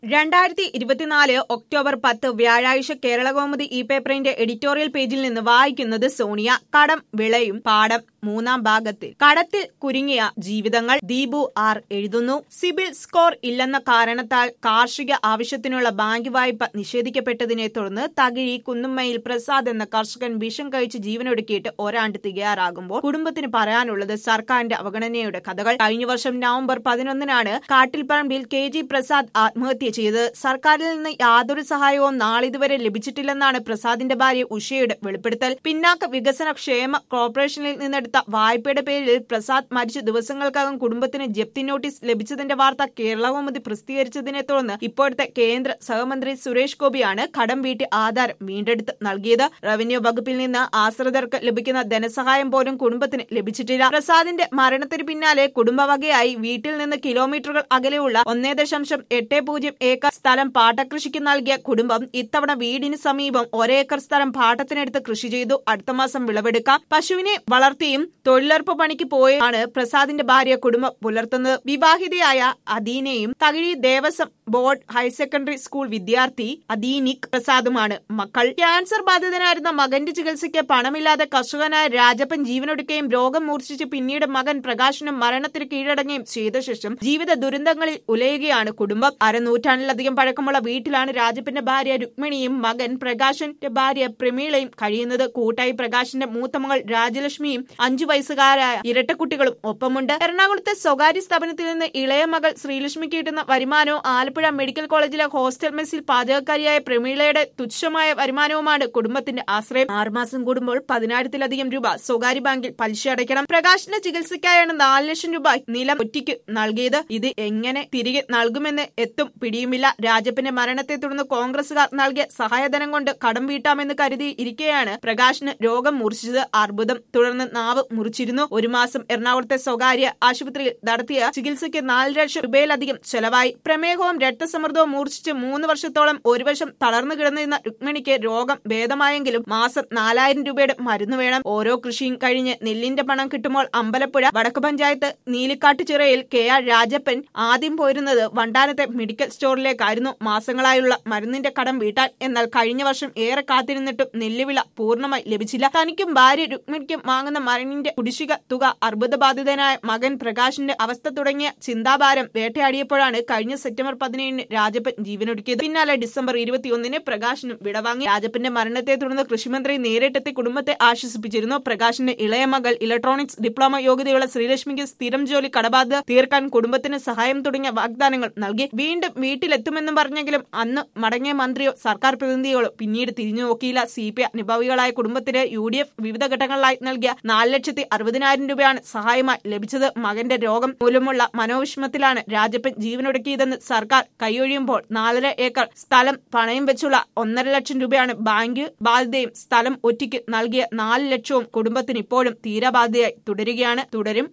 രണ്ടായിരത്തി ഇരുപത്തിനാല് ഒക്ടോബർ പത്ത് വ്യാഴാഴ്ച കേരളകൗമുദി ഇ പേപ്പറിന്റെ എഡിറ്റോറിയൽ പേജിൽ നിന്ന് വായിക്കുന്നത് സോണിയ കടം വിളയും പാടം മൂന്നാം ഭാഗത്തിൽ കടത്തിൽ കുരുങ്ങിയ ജീവിതങ്ങൾ ദീപു ആർ എഴുതുന്നു സിബിൽ സ്കോർ ഇല്ലെന്ന കാരണത്താൽ കാർഷിക ആവശ്യത്തിനുള്ള ബാങ്ക് വായ്പ നിഷേധിക്കപ്പെട്ടതിനെ തുടർന്ന് തകിഴി കുന്നുമ്മയിൽ പ്രസാദ് എന്ന കർഷകൻ വിഷം കഴിച്ച് ജീവനൊടുക്കിയിട്ട് ഒരാണ്ട് തികയാറാകുമ്പോൾ കുടുംബത്തിന് പറയാനുള്ളത് സർക്കാരിന്റെ അവഗണനയുടെ കഥകൾ കഴിഞ്ഞ വർഷം നവംബർ പതിനൊന്നിനാണ് കാട്ടിൽപ്പറമ്പിൽ കെ ജി പ്രസാദ് ആത്മഹത്യ ചെയ്തത് സർക്കാരിൽ നിന്ന് യാതൊരു സഹായവും നാളിതുവരെ ലഭിച്ചിട്ടില്ലെന്നാണ് പ്രസാദിന്റെ ഭാര്യ ഉഷയുടെ വെളിപ്പെടുത്തൽ പിന്നാക്ക വികസന ക്ഷേമ കോർപ്പറേഷനിൽ നിന്നെടുത്ത വായ്പയുടെ പേരിൽ പ്രസാദ് മരിച്ച ദിവസങ്ങൾക്കകം കുടുംബത്തിന് ജപ്തി നോട്ടീസ് ലഭിച്ചതിന്റെ വാർത്ത കേരളകൗമുദി പ്രസിദ്ധീകരിച്ചതിനെ തുടർന്ന് ഇപ്പോഴത്തെ കേന്ദ്ര സഹമന്ത്രി സുരേഷ് ഗോപിയാണ് കടം വീട്ടി ആധാരം വീണ്ടെടുത്ത് നൽകിയത് റവന്യൂ വകുപ്പിൽ നിന്ന് ആശ്രിതർക്ക് ലഭിക്കുന്ന ധനസഹായം പോലും കുടുംബത്തിന് ലഭിച്ചിട്ടില്ല പ്രസാദിന്റെ മരണത്തിന് പിന്നാലെ കുടുംബവകയായി വീട്ടിൽ നിന്ന് കിലോമീറ്ററുകൾ അകലെയുള്ള ഒന്നേ ദശാംശം എട്ട് പൂജ്യം ഏക്കർ സ്ഥലം പാട്ടകൃഷിക്ക് നൽകിയ കുടുംബം ഇത്തവണ വീടിന് സമീപം ഒരേക്കർ സ്ഥലം പാട്ടത്തിനെടുത്ത് കൃഷി ചെയ്തു അടുത്ത മാസം വിളവെടുക്കാം പശുവിനെ വളർത്തിയും തൊഴിലുറപ്പ് പണിക്ക് പോയാണ് പ്രസാദിന്റെ ഭാര്യ കുടുംബം പുലർത്തുന്നത് വിവാഹിതയായ അദീനയും Thakazhi Devaswom board higher secondary school വിദ്യാർത്ഥി അദീനിക് പ്രസാദുമാണ് മക്കൾ ക്യാൻസർ ബാധിതനായിരുന്ന മകന്റെ ചികിത്സയ്ക്ക് പണമില്ലാതെ കർഷകനായ രാജപ്പൻ ജീവനൊടുക്കുകയും രോഗം മൂർച്ഛിച്ച് പിന്നീട് മകൻ പ്രകാശനും മരണത്തിന് കീഴടങ്ങുകയും ചെയ്ത ശേഷം ജീവിത ദുരന്തങ്ങളിൽ ഉലയുകയാണ് കുടുംബം അരനൂറ്റാണ്ടിലധികം പഴക്കമുള്ള വീട്ടിലാണ് രാജപ്പന്റെ ഭാര്യ രുക്മിണിയും മകൻ പ്രകാശന്റെ ഭാര്യ പ്രമീളയും കഴിയുന്നത് കൂട്ടായി പ്രകാശന്റെ മൂത്ത മകൾ രാജലക്ഷ്മിയും അഞ്ചു വയസ്സുകാരായ ഇരട്ടക്കുട്ടികളും ഒപ്പമുണ്ട് എറണാകുളത്തെ സ്വകാര്യ സ്ഥാപനത്തിൽ നിന്ന് ഇളയ മകൾ ശ്രീലക്ഷ്മിക്ക് കിട്ടുന്ന വരുമാനവും ആലപ്പുഴ മെഡിക്കൽ കോളേജിലെ ഹോസ്റ്റൽ മെസ്സിൽ പാചകക്കാരിയായ പ്രമീളയുടെ തുച്ഛമായ വരുമാനവുമാണ് കുടുംബത്തിന്റെ ആശ്രയം ആറുമാസം കൂടുമ്പോൾ പതിനായിരത്തിലധികം രൂപ സ്വകാര്യ ബാങ്കിൽ പലിശ അടയ്ക്കണം പ്രകാശിന്റെ ചികിത്സയ്ക്കായാണ് നാല് ലക്ഷം രൂപ നിലം ഒറ്റയ്ക്ക് നൽകിയത് ഇത് എങ്ങനെ തിരികെ നൽകുമെന്ന് എത്തും പിടിയുമില്ല രാജപ്പന്റെ മരണത്തെ തുടർന്ന് കോൺഗ്രസുകാർ നൽകിയ സഹായധനം കൊണ്ട് കടം വീട്ടാമെന്ന് കരുതി ഇരിക്കെയാണ് പ്രകാശിന് രോഗം മൂർച്ഛിച്ചത് അർബുദം തുടർന്ന് നാവ് മുറിച്ചിരുന്നു ഒരു മാസം എറണാകുളത്തെ സ്വകാര്യ ആശുപത്രിയിൽ നടത്തിയ ചികിത്സയ്ക്ക് നാല് ലക്ഷം രൂപയിലധികം ചെലവായി പ്രമേഹവും രക്തസമ്മർദ്ദവും മൂർച്ഛിച്ച് മൂന്ന് വർഷത്തോളം ഒരു വർഷം തളർന്നു കിടന്നിരുന്ന രുക്മിണിക്ക് രോഗം ഭേദമായെങ്കിലും മാസം നാലായിരം രൂപയുടെ മരുന്ന് വേണം ഓരോ കൃഷിയും കഴിഞ്ഞ് നെല്ലിന്റെ പണം കിട്ടുമ്പോൾ അമ്പലപ്പുഴ വടക്ക് പഞ്ചായത്ത് നീലിക്കാട്ടുചിറയിൽ കെ ആർ രാജപ്പൻ ആദ്യം പോയിരുന്നത് വണ്ടാനത്തെ മെഡിക്കൽ സ്റ്റോറിലേക്കായിരുന്നു മാസങ്ങളായുള്ള മരുന്നിന്റെ കടം വീട്ടാൻ എന്നാൽ കഴിഞ്ഞ വർഷം ഏറെ കാത്തിരുന്നിട്ടും നെല്ലുവിള പൂർണ്ണമായി ലഭിച്ചില്ല തനിക്കും ഭാര്യ രുക്മിണിക്കും വാങ്ങുന്ന മരുന്നിന്റെ കുടിശ്ശിക തുക അർബുദബാധിതനായ മകൻ പ്രകാശിന്റെ അവസ്ഥ തുടങ്ങിയ ചിന്താഭാരം വേട്ടയാടിയപ്പോഴാണ് കഴിഞ്ഞ സെപ്റ്റംബർ പതിനേഴിന് രാജപ്പൻ ജീവനൊടുക്കിയത് പിന്നാലെ ഡിസംബർ ഇരുപത്തിയൊന്നിന് പ്രകാശിനും വിടവാങ്ങി രാജപ്പന്റെ മരണത്തെ തുടർന്ന് കൃഷിമന്ത്രി നേരിട്ടെത്തി കുടുംബത്തെ ആശ്വസിപ്പിച്ചിരുന്നു പ്രകാശിന്റെ ഇളയ മകൾ ഇലക്ട്രോണിക്സ് ഡിപ്ലോമ യോഗ്യതയുള്ള ശ്രീലക്ഷ്മിക്ക് സ്ഥിരം ജോലി കടബാധ്യത തീർക്കാൻ കുടുംബത്തിന് സഹായം തുടങ്ങിയ വാഗ്ദാനങ്ങൾ നൽകി വീണ്ടും വീട്ടിലെത്തുമെന്നും പറഞ്ഞെങ്കിലും അന്ന് മടങ്ങിയ മന്ത്രിയോ സർക്കാർ പ്രതിനിധികളോ പിന്നീട് തിരിഞ്ഞു നോക്കിയില്ല സി പി അനുഭാവികളായ കുടുംബത്തിന് യു ഡി എഫ് വിവിധ ഘട്ടങ്ങളിലായി നൽകിയ നാല് ലക്ഷത്തി അറുപതിനായിരം രൂപയാണ് സഹായമായി ലഭിച്ചത് മകന്റെ രോഗം മൂലമുള്ള മനോവിഷമത്തിലാണ് രാജപ്പൻ ജീവനൊടുക്കിയതെന്ന് സർക്കാർ കൈയൊഴിയുമ്പോൾ നാലര ഏക്കർ സ്ഥലം പണയം വെച്ചുള്ള ഒന്നര ലക്ഷം രൂപയാണ് ബാങ്ക് ബാധ്യതയും സ്ഥലം ഒറ്റയ്ക്ക് നൽകിയ നാല് ലക്ഷവും കുടുംബത്തിന് ഇപ്പോഴും തീരാബാധ്യതയായി തുടരുകയാണ് തുടരും